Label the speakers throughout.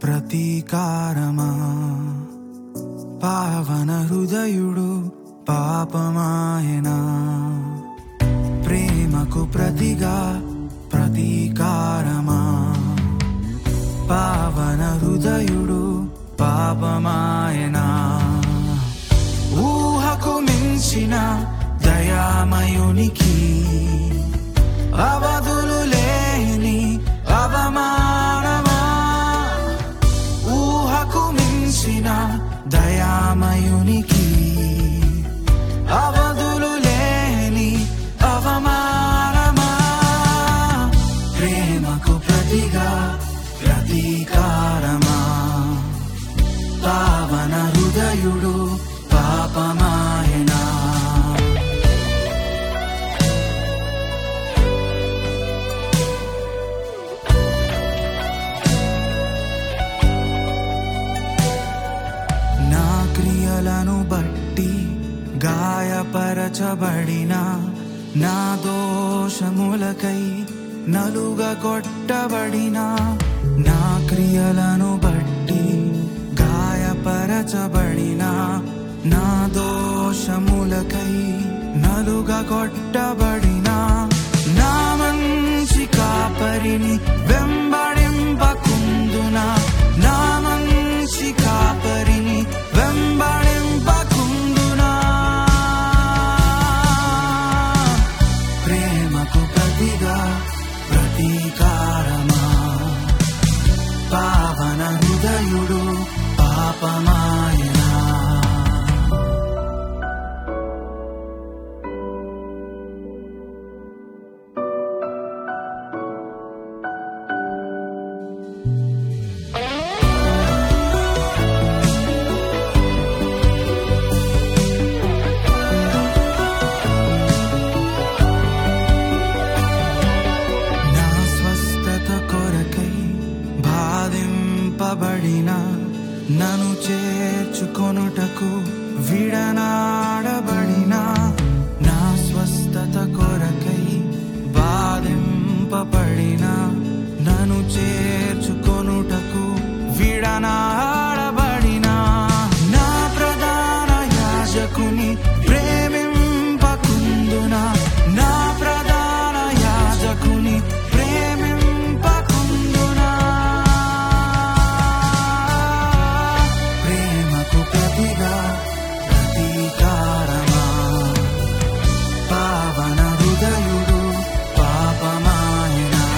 Speaker 1: ప్రతీకారమా పావన హృదయుడు పాపమాయనా ప్రేమకు ప్రతిగా ప్రతీకారమా పావన హృదయుడు పాపమాయనా ఊహకు మించిన దయామయునికి అవధులు లేని అవమానమా ఊహకు మించిన దయామయునికి అవధులు లేని అవమానమా ప్రేమకు ప్రతిగా ప్రతీకారమా పావన హృదయుడు పాపమాయనా నా క్రియలను బట్టి గాయపరచబడిన నా దోషములకై నలుగగొట్టబడిన నా క్రియలను బట్టి గాయపరచబడిన నా దోషములకై నలుగగొట్టబడిన నా మంచి కాపరిని వెంబడింపకుందునా నా మంచి కాపరిని వెంబడింపకుందునా ప్రేమకు ప్రతిగా ప్రతీకారమా పావన హృదయుడు పాపమాయనా నా స్వస్థత కొరకై బాధింపబడిన నన్ను చేర్చుకొనుటకు విడనాడబడిన నా స్వస్థత కొరకై బాధింపబడిన నన్ను చేర్చుకొనుటకు విడనాడబడిన నా ప్రధాన యాజకుని ప్రేమింపకుందున నా ప్రధాన యాజకుని ప్రేమింపకుందునా ప్రేమకు ప్రతిగా ప్రతీకారమా పావన హృదయుడు పాపమాయనా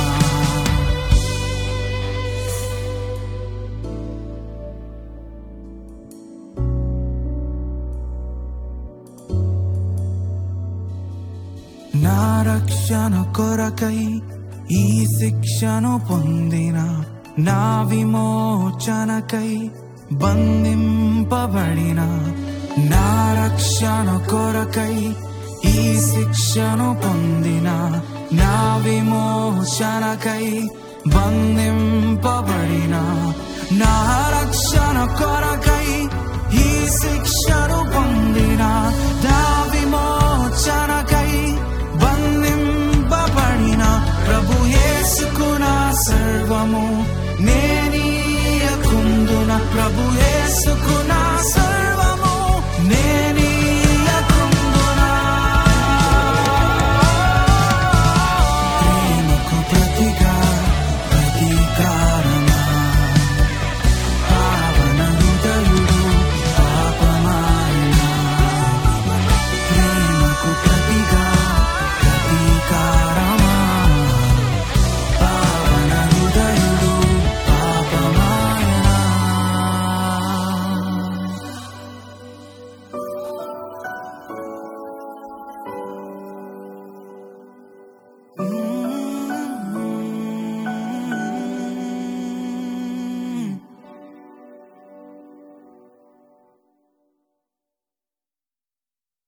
Speaker 1: నా రక్షణ కొరకై ఈ శిక్షను పొందిన నా విమోచనకై బంధింపబడిన నా రక్షణ కొరకై ఈ శిక్షను పొందిన నా విమోచనకై బంధింపబడిన నా రక్షణ కొరకై ఈ శిక్షను పొందిన నా విమోచనకై బంధింపబడిన ప్రభు యేసుకున సర్వము నేనీయకుందున ప్రభు యేసుకున